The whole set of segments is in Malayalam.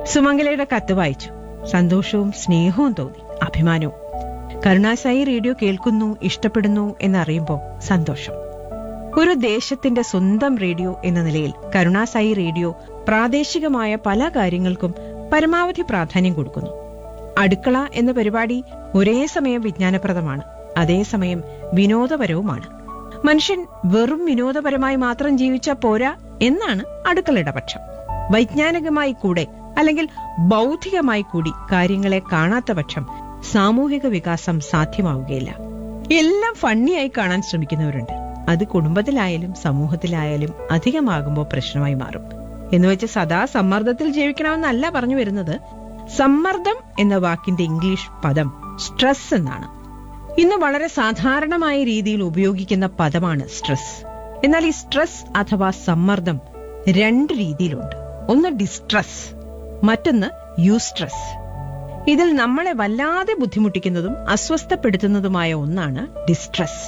സുമംഗലയുടെ കത്ത് വായിച്ചു സന്തോഷവും സ്നേഹവും തോന്നി അഭിമാനവും കരുണാസായി റേഡിയോ കേൾക്കുന്നു ഇഷ്ടപ്പെടുന്നു എന്നറിയുമ്പോൾ സന്തോഷം ഒരു ദേശത്തിന്റെ സ്വന്തം റേഡിയോ എന്ന നിലയിൽ കരുണാസായി റേഡിയോ പ്രാദേശികമായ പല കാര്യങ്ങൾക്കും പരമാവധി പ്രാധാന്യം കൊടുക്കുന്നു അടുക്കള എന്ന പരിപാടി ഒരേ സമയം വിജ്ഞാനപ്രദമാണ് അതേസമയം വിനോദപരവുമാണ് മനുഷ്യൻ വെറും വിനോദപരമായി മാത്രം ജീവിച്ചാൽ പോരാ എന്നാണ് അടുക്കളയുടെ പക്ഷം വൈജ്ഞാനികമായി കൂടെ അല്ലെങ്കിൽ ബൗദ്ധികമായി കൂടി കാര്യങ്ങളെ കാണാത്ത പക്ഷം സാമൂഹിക വികാസം സാധ്യമാവുകയില്ല എല്ലാം ഫണ്ണിയായി കാണാൻ ശ്രമിക്കുന്നവരുണ്ട് അത് കുടുംബത്തിലായാലും സമൂഹത്തിലായാലും അധികമാകുമ്പോൾ പ്രശ്നമായി മാറും എന്നുവെച്ച് സദാ സമ്മർദ്ദത്തിൽ ജീവിക്കണമെന്നല്ല പറഞ്ഞു വരുന്നത് സമ്മർദ്ദം എന്ന വാക്കിന്റെ ഇംഗ്ലീഷ് പദം സ്ട്രെസ് എന്നാണ് ഇന്ന് വളരെ സാധാരണമായ രീതിയിൽ ഉപയോഗിക്കുന്ന പദമാണ് സ്ട്രെസ് എന്നാൽ ഈ സ്ട്രെസ് അഥവാ സമ്മർദ്ദം രണ്ട് രീതിയിലുണ്ട് ഒന്ന് ഡിസ്ട്രെസ് മറ്റൊന്ന് യൂസ്ട്രെസ് ഇതിൽ നമ്മളെ വല്ലാതെ ബുദ്ധിമുട്ടിക്കുന്നതും അസ്വസ്ഥപ്പെടുത്തുന്നതുമായ ഒന്നാണ് ഡിസ്ട്രെസ്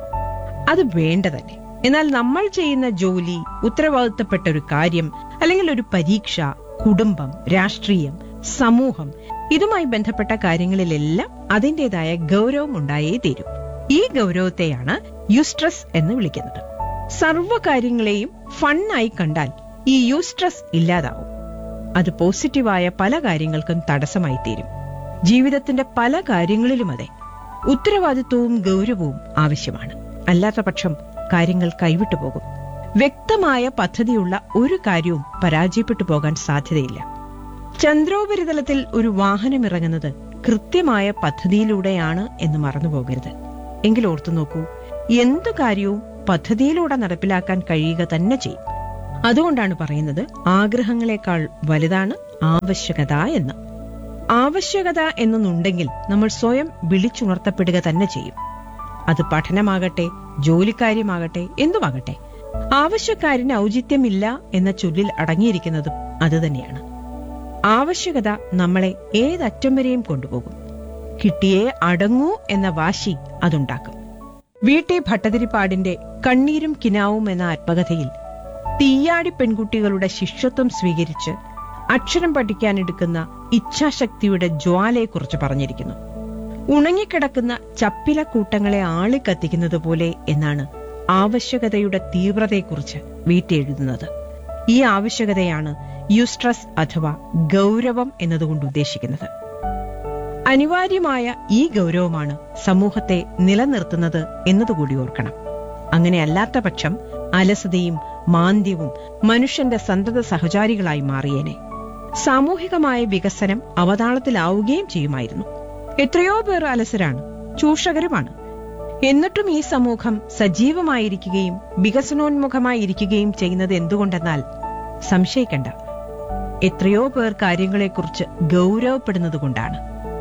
അത് വേണ്ട തന്നെ എന്നാൽ നമ്മൾ ചെയ്യുന്ന ജോലി ഉത്തരവാദിത്തപ്പെട്ട ഒരു കാര്യം അല്ലെങ്കിൽ ഒരു പരീക്ഷ കുടുംബം രാഷ്ട്രീയം സമൂഹം ഇതുമായി ബന്ധപ്പെട്ട കാര്യങ്ങളിലെല്ലാം അതിൻ്റെതായ ഗൗരവം ഉണ്ടായേ തീരൂ ഈ ഗൗരവത്തെയാണ് യൂസ്ട്രസ് എന്ന് വിളിക്കുന്നത് സർവ്വ കാര്യങ്ങളെയും ഫണ്ണായി കണ്ടാൽ ഈ യൂസ്ട്രസ് ഇല്ലാതാവും അത് പോസിറ്റീവായ പല കാര്യങ്ങൾക്കും തടസ്സമായി തീരും ജീവിതത്തിന്റെ പല കാര്യങ്ങളിലും അതെ ഉത്തരവാദിത്വവും ഗൗരവവും ആവശ്യമാണ് അല്ലാത്ത പക്ഷം കാര്യങ്ങൾ കൈവിട്ടു പോകും വ്യക്തമായ പദ്ധതിയുള്ള ഒരു കാര്യവും പരാജയപ്പെട്ടു പോകാൻ സാധ്യതയില്ല ചന്ദ്രോപരിതലത്തിൽ ഒരു വാഹനം ഇറങ്ങുന്നത് കൃത്യമായ പദ്ധതിയിലൂടെയാണ് എന്ന് മറന്നുപോകരുത് എങ്കിൽ ഓർത്തു നോക്കൂ എന്തു കാര്യവും പദ്ധതിയിലൂടെ നടപ്പിലാക്കാൻ കഴിയുക തന്നെ ചെയ്യും അതുകൊണ്ടാണ് പറയുന്നത് ആഗ്രഹങ്ങളെക്കാൾ വലുതാണ് ആവശ്യകത എന്ന് ആവശ്യകത എന്നൊന്നുണ്ടെങ്കിൽ നമ്മൾ സ്വയം വിളിച്ചുണർത്തപ്പെടുക തന്നെ ചെയ്യും അത് പഠനമാകട്ടെ ജോലിക്കാര്യമാകട്ടെ എന്തുമാകട്ടെ ആവശ്യക്കാരന് ഔചിത്യമില്ല എന്ന ചൊല്ലിൽ അടങ്ങിയിരിക്കുന്നതും അതുതന്നെയാണ് ആവശ്യകത നമ്മളെ ഏതറ്റം വരെയും കൊണ്ടുപോകും കിട്ടിയേ അടങ്ങൂ എന്ന വാശി അതുണ്ടാക്കും വി ടി ഭട്ടതിരിപ്പാടിന്റെ കണ്ണീരും കിനാവും എന്ന ആത്മകഥയിൽ തീയാടി പെൺകുട്ടികളുടെ ശിഷ്യത്വം സ്വീകരിച്ച് അക്ഷരം പഠിക്കാനെടുക്കുന്ന ഇച്ഛാശക്തിയുടെ ജ്വാലയെക്കുറിച്ച് പറഞ്ഞിരിക്കുന്നു ഉണങ്ങിക്കിടക്കുന്ന ചപ്പിലക്കൂട്ടങ്ങളെ ആളിക്കത്തിക്കുന്നത് പോലെ എന്നാണ് ആവശ്യകതയുടെ തീവ്രതയെക്കുറിച്ച് വീട്ടി എഴുതുന്നത് ഈ ആവശ്യകതയാണ് യൂസ്ട്രസ് അഥവാ ഗൗരവം എന്നതുകൊണ്ട് ഉദ്ദേശിക്കുന്നത് അനിവാര്യമായ ഈ ഗൗരവമാണ് സമൂഹത്തെ നിലനിർത്തുന്നത് എന്നതുകൂടി ഓർക്കണം അങ്ങനെയല്ലാത്ത പക്ഷം അലസതയും മാന്ദ്യവും മനുഷ്യന്റെ സന്തത സഹചാരികളായി മാറിയേനെ സാമൂഹികമായ വികസനം അവതാളത്തിലാവുകയും ചെയ്യുമായിരുന്നു എത്രയോ പേർ അലസരാണ് ചൂഷകരുമാണ് എന്നിട്ടും ഈ സമൂഹം സജീവമായിരിക്കുകയും വികസനോന്മുഖമായിരിക്കുകയും ചെയ്യുന്നത് എന്തുകൊണ്ടെന്നാൽ സംശയിക്കണ്ട എത്രയോ പേർ കാര്യങ്ങളെക്കുറിച്ച് ഗൗരവപ്പെടുന്നത് കൊണ്ടാണ്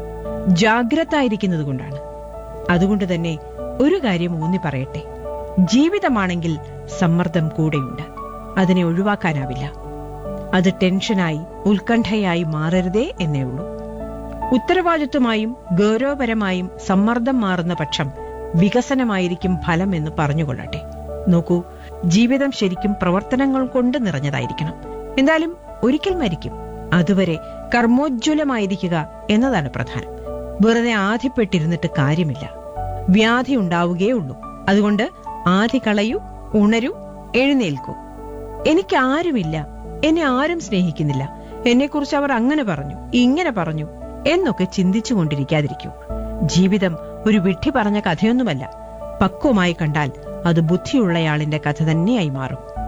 ജാഗ്രത ആയിരിക്കുന്നത് കൊണ്ടാണ് അതുകൊണ്ട് തന്നെ ഒരു കാര്യം ഊന്നി പറയട്ടെ ജീവിതമാണെങ്കിൽ സമ്മർദ്ദം കൂടെയുണ്ട് അതിനെ ഒഴിവാക്കാനാവില്ല അത് ടെൻഷനായി ഉത്കണ്ഠയായി മാറരുതേ എന്നേ ഉള്ളൂ ഉത്തരവാദിത്വമായും ഗൗരവപരമായും സമ്മർദ്ദം മാറുന്ന പക്ഷം വികസനമായിരിക്കും ഫലം എന്ന് പറഞ്ഞുകൊള്ളട്ടെ നോക്കൂ ജീവിതം ശരിക്കും പ്രവർത്തനങ്ങൾ കൊണ്ട് നിറഞ്ഞതായിരിക്കണം എന്തായാലും ഒരിക്കൽ മരിക്കും അതുവരെ കർമ്മോജ്വലമായിരിക്കുക എന്നതാണ് പ്രധാനം വെറുതെ ആധിപ്പെട്ടിരുന്നിട്ട് കാര്യമില്ല വ്യാധി ഉണ്ടാവുകയേ ഉള്ളൂ അതുകൊണ്ട് ആധി കളയൂ ഉണരൂ എഴുന്നേൽക്കൂ എനിക്ക് ആരുമില്ല എന്നെ ആരും സ്നേഹിക്കുന്നില്ല എന്നെക്കുറിച്ച് അവർ അങ്ങനെ പറഞ്ഞു ഇങ്ങനെ പറഞ്ഞു എന്നൊക്കെ ചിന്തിച്ചു കൊണ്ടിരിക്കാതിരിക്കൂ ജീവിതം ഒരു വിഡ്ഢി പറഞ്ഞ കഥയൊന്നുമല്ല പക്വമായി കണ്ടാൽ അത് ബുദ്ധിയുള്ളയാളിന്റെ കഥ തന്നെയായി മാറും